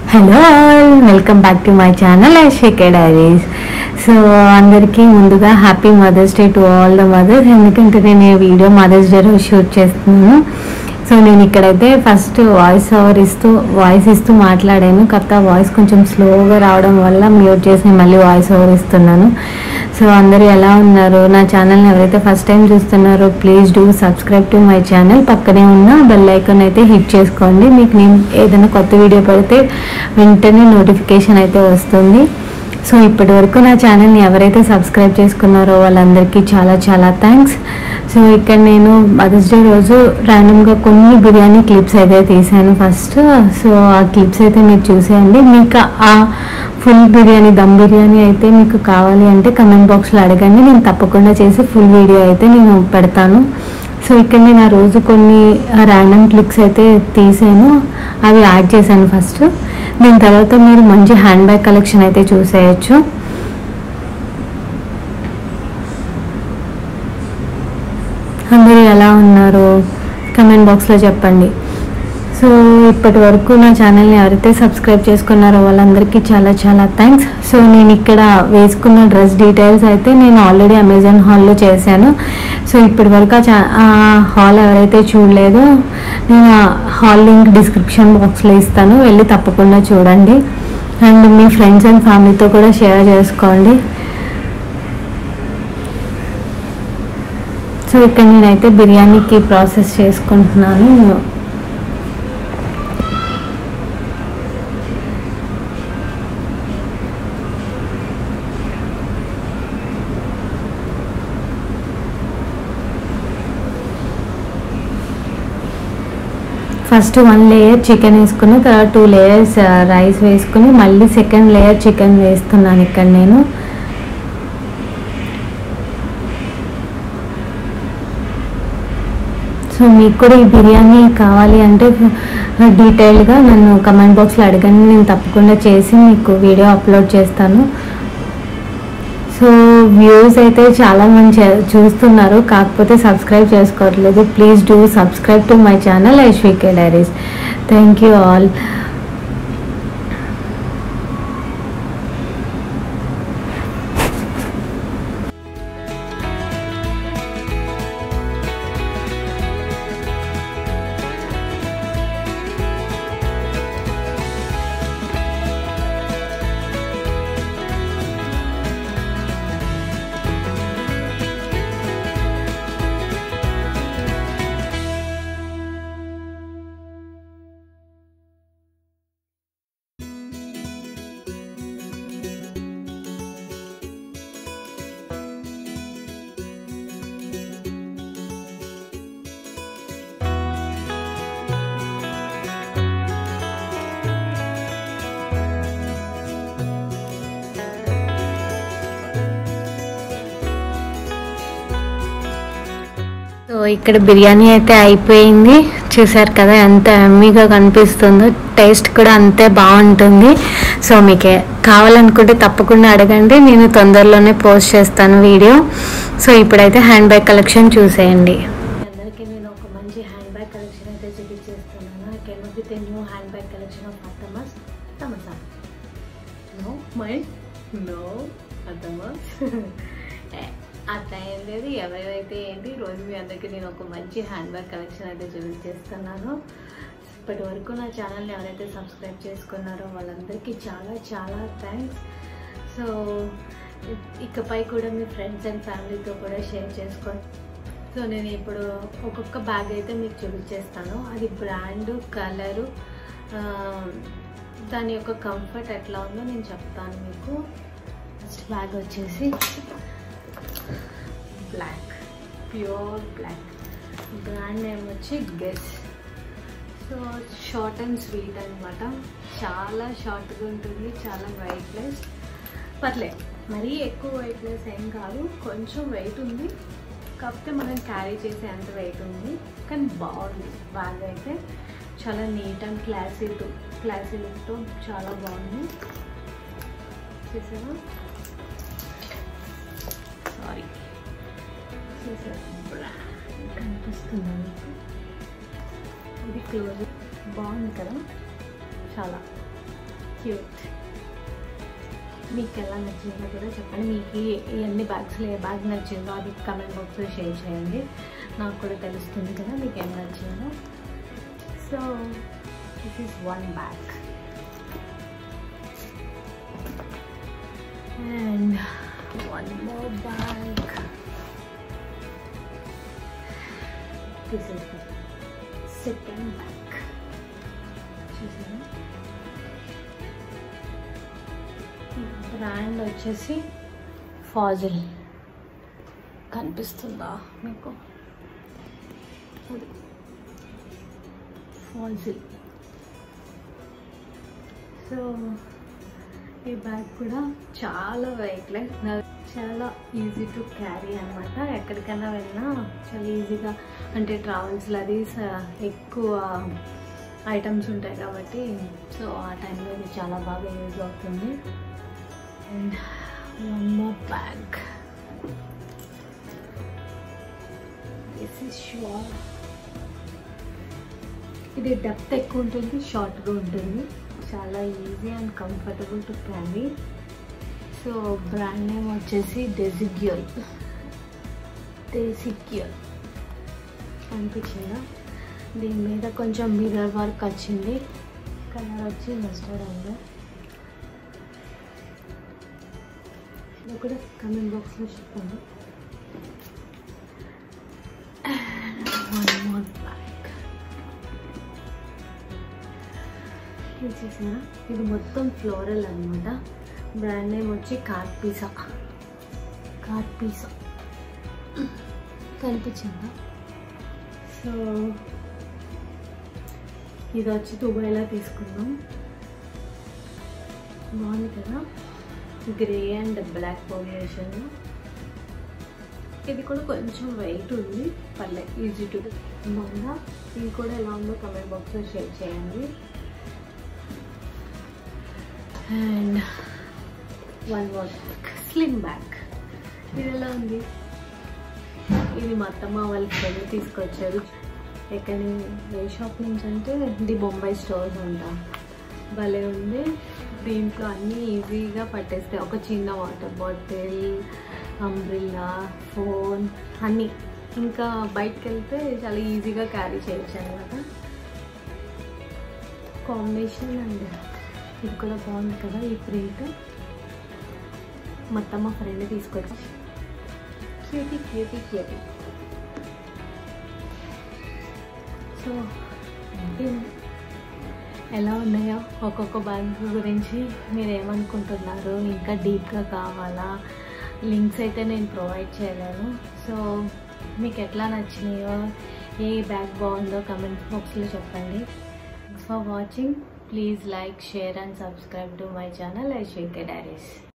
hello all welcome back to my channel Aishike Diaries so అందరికీ ముందుగా happy Mother's Day to all the mothers ఎందుకంటే నేను ఈ video Mother's Day రోజు shoot చేస్తున్నాను సో నేను ఇక్కడైతే ఫస్ట్ వాయిస్ ఓవర్ ఇస్తూ వాయిస్ ఇస్తూ మాట్లాడాను కాకపోతే ఆ వాయిస్ కొంచెం స్లోగా రావడం వల్ల మ్యూట్ చేసి మళ్ళీ వాయిస్ ఓవర్ ఇస్తున్నాను సో అందరూ ఎలా ఉన్నారు నా ఛానల్ని ఎవరైతే ఫస్ట్ టైం చూస్తున్నారో please do subscribe to my channel పక్కనే ఉన్న బెల్ ఐకాన్ అయితే హిట్ చేసుకోండి మీకు నేను ఏదైనా కొత్త వీడియో పెడితే వెంటనే నోటిఫికేషన్ అయితే వస్తుంది సో ఇప్పటి వరకు నా ఛానల్ని ఎవరైతే సబ్స్క్రైబ్ చేసుకున్నారో వాళ్ళందరికీ చాలా చాలా థ్యాంక్స్ సో ఇక్కడ నేను మదర్స్ డే రోజు ర్యాండమ్గా కొన్ని బిర్యానీ క్లిప్స్ అయితే తీసాను ఫస్ట్ సో ఆ క్లిప్స్ అయితే మీరు చూసేయండి మీకు ఆ ఫుల్ బిర్యానీ దమ్ బిర్యానీ అయితే మీకు కావాలి అంటే కమెంట్ బాక్స్లో అడగండి నేను తప్పకుండా చేసి ఫుల్ వీడియో అయితే నేను పెడతాను సో ఇక్కడ నేను ఆ రోజు కొన్ని ర్యాండమ్ క్లిక్స్ అయితే తీసాను అవి యాడ్ చేశాను ఫస్ట్ దీని తర్వాత మీరు మంచి హ్యాండ్ బ్యాగ్ కలెక్షన్ అయితే చూసేయచ్చు అందరూ ఎలా ఉన్నారు కమెంట్ బాక్స్లో చెప్పండి సో ఇప్పటి వరకు నా ఛానల్ని ఎవరైతే సబ్స్క్రైబ్ చేసుకున్నారో వాళ్ళందరికీ చాలా చాలా థ్యాంక్స్ సో నేను ఇక్కడ వేసుకున్న డ్రెస్ డీటెయిల్స్ అయితే నేను ఆల్రెడీ అమెజాన్ హాల్లో చేశాను సో ఇప్పటి వరకు ఆ చా- ఆ హాల్ ఎవరైతే చూడలేదో నేను ఆ హాల్ లింక్ డిస్క్రిప్షన్ బాక్స్లో ఇస్తాను వెళ్ళి తప్పకుండా చూడండి అండ్ మీ ఫ్రెండ్స్ అండ్ ఫ్యామిలీతో కూడా షేర్ చేసుకోండి సో ఇక్కడ నేనైతే బిర్యానీకి ప్రాసెస్ చేసుకుంటున్నాను ఫస్ట్ వన్ లేయర్ చికెన్ వేసుకుని తర్వాత టూ లేయర్స్ రైస్ వేసుకుని మళ్ళీ సెకండ్ లేయర్ చికెన్ వేస్తున్నాను ఇక్కడ నేను సో మీకు కూడా ఈ బిర్యానీ కావాలి అంటే డీటెయిల్గా నన్ను కమెంట్ బాక్స్లో అడగండి నేను తప్పకుండా చేసి మీకు వీడియో అప్లోడ్ చేస్తాను సో వ్యూస్ అయితే చాలా మంది చూస్తున్నారు కాకపోతే సబ్స్క్రైబ్ చేసుకోవట్లేదు please do subscribe to my channel Aishwike Diaries thank you all so ఇక్కడ బిర్యానీ అయితే అయిపోయింది చూసారు కదా ఎంత ఎమ్మీగా కనిపిస్తుందో టేస్ట్ కూడా అంతే బాగుంటుంది సో మీకు కావాలనుకుంటే తప్పకుండా అడగండి నేను తొందరలోనే పోస్ట్ చేస్తాను వీడియో సో ఇప్పుడైతే హ్యాండ్ బ్యాగ్ కలెక్షన్ చూసేయండి అందరికీ నేను ఒక మంచి హ్యాండ్ బ్యాగ్ కలెక్షన్ అయితే చూపించేస్తున్నాను I can with new handbag collection of అత్తమస్ తమసా నో మైండ్ నో అత్తమస్ అట్లా ఏం లేదు ఎవరైతే ఏంటి రోజు మీ అందరికీ నేను ఒక మంచి హ్యాండ్ బ్యాగ్ కలెక్షన్ అయితే చూపించేస్తున్నాను ఇప్పటి వరకు నా ఛానల్ని ఎవరైతే సబ్స్క్రైబ్ చేసుకున్నారో వాళ్ళందరికీ చాలా చాలా థ్యాంక్స్ సో ఇకపై కూడా మీ ఫ్రెండ్స్ అండ్ ఫ్యామిలీతో కూడా షేర్ చేసుకోండి సో నేను ఇప్పుడు ఒక్కొక్క బ్యాగ్ అయితే మీకు చూపించేస్తాను అది బ్రాండ్ కలరు దాని యొక్క కంఫర్ట్ ఎట్లా ఉందో నేను చెప్తాను మీకు ఫస్ట్ బ్యాగ్ వచ్చేసి black pure black brand name వచ్చి Guess so short and sweet అనమాట చాలా షార్ట్గా ఉంటుంది చాలా వెయిట్లెస్ పర్లే మరీ ఎక్కువ వెయిట్లెస్ ఏం కాదు కొంచెం వెయిట్ ఉంది కాకపోతే మనం క్యారీ చేసే అంత వెయిట్ ఉంది కానీ బాగుంది బ్యాగ్ అయితే చాలా నీట్ అండ్ క్లాసీ క్లాసీ లుక్తో చాలా బాగుంది చూసారా సారీ చూసారా కనిపిస్తుంది మీకు ఇది క్లోజ్ బాగుంది కదా చాలా క్యూట్ మీకు ఎలా నచ్చిందో కూడా చెప్పండి మీకు ఈ- ఈ అన్ని బ్యాగ్స్లో ఏ బ్యాగ్ నచ్చిందో అది కమెంట్ బాక్స్లో షేర్ చేయండి నాకు కూడా తెలుస్తుంది కదా మీకు ఏం నచ్చిందో so this is one bag and one more bag this is second bag చూసారా బ్రాండ్ వచ్చేసి ఫాజిల్ కనిపిస్తుందా మీకు అది ఫాజిల్ సో ఈ బ్యాగ్ కూడా చాలా వెయిట్లెస్ చాలా ఈజీ టు క్యారీ అనమాట ఎక్కడికైనా వెళ్ళినా చాలా ఈజీగా అంటే ట్రావెల్స్లో అది స- ఎక్కువ ఐటమ్స్ ఉంటాయి కాబట్టి సో ఆ టైంలో ఇది చాలా బాగా యూజ్ అవుతుంది and one more bag this is sure ఇది డెప్త్ ఎక్కువ ఉంటుంది షార్ట్గా ఉంటుంది చాలా easy and comfortable to carry so brand name వచ్చేసి డెసిగ్యూల్ డెసిగ్యూల్ అనిపించిందా దీని మీద కొంచెం మిర్రర్ వర్క్ వచ్చింది కలర్ వచ్చి మస్టర్డ్ అండ్ ఇది కూడా కమెంట్ బాక్స్లో చెప్పండి వన్ మోర్ బ్యాగ్ ఇది చూసారా ఇది మొత్తం ఫ్లోరల్ అనమాట బ్రాండ్ నేమ్ వచ్చి కార్ట్ పీసా కార్ట్ పీసా కనిపించిందా సో ఇది వచ్చి దుబాయ్లో తీసుకున్నాం బాగుంది కదా గ్రే అండ్ బ్లాక్ కాంబినేషన్ ఇది కూడా కొంచెం వెయిట్ ఉంది పర్లే ఈజీ టు బాగుందా ఇది కూడా ఎలా ఉందో కమెంట్ బాక్స్లో షేర్ చేయండి and one more bag slim bag ఇది ఎలా ఉంది ఇది మా అత్తమ్మ వాళ్ళ ఫ్రెండ్ తీసుకొచ్చారు ఎక్కడి ఏ షాప్ నుంచి అంటే ది బొంబాయి స్టోర్స్ అంట భలే ఉంది దీంట్లో అన్నీ ఈజీగా పట్టేస్తాయి ఒక చిన్న వాటర్ బాటిల్ అంబ్రిల్లా ఫోన్ అన్నీ ఇంకా బయటకు వెళ్తే చాలా ఈజీగా క్యారీ చేయొచ్చు అనమాట కాంబినేషన్ అండ్ ఇది కూడా బాగుంది కదా ఈ ప్రింట్ మొత్తం మా ఫ్రెండ్ తీసుకొచ్చి క్యూటీ క్యూటీ క్యూటీ సో ఎలా ఉన్నాయో ఒక్కొక్క బ్యాంక్ గురించి మీరు ఏమనుకుంటున్నారు ఇంకా డీప్గా కావాలా లింక్స్ అయితే నేను ప్రొవైడ్ చేయలేను సో మీకు ఎట్లా నచ్చినాయో ఏ బ్యాగ్ బాగుందో కమెంట్ బాక్స్లో చెప్పండి for watching please like share and subscribe to my channel Aishike diaries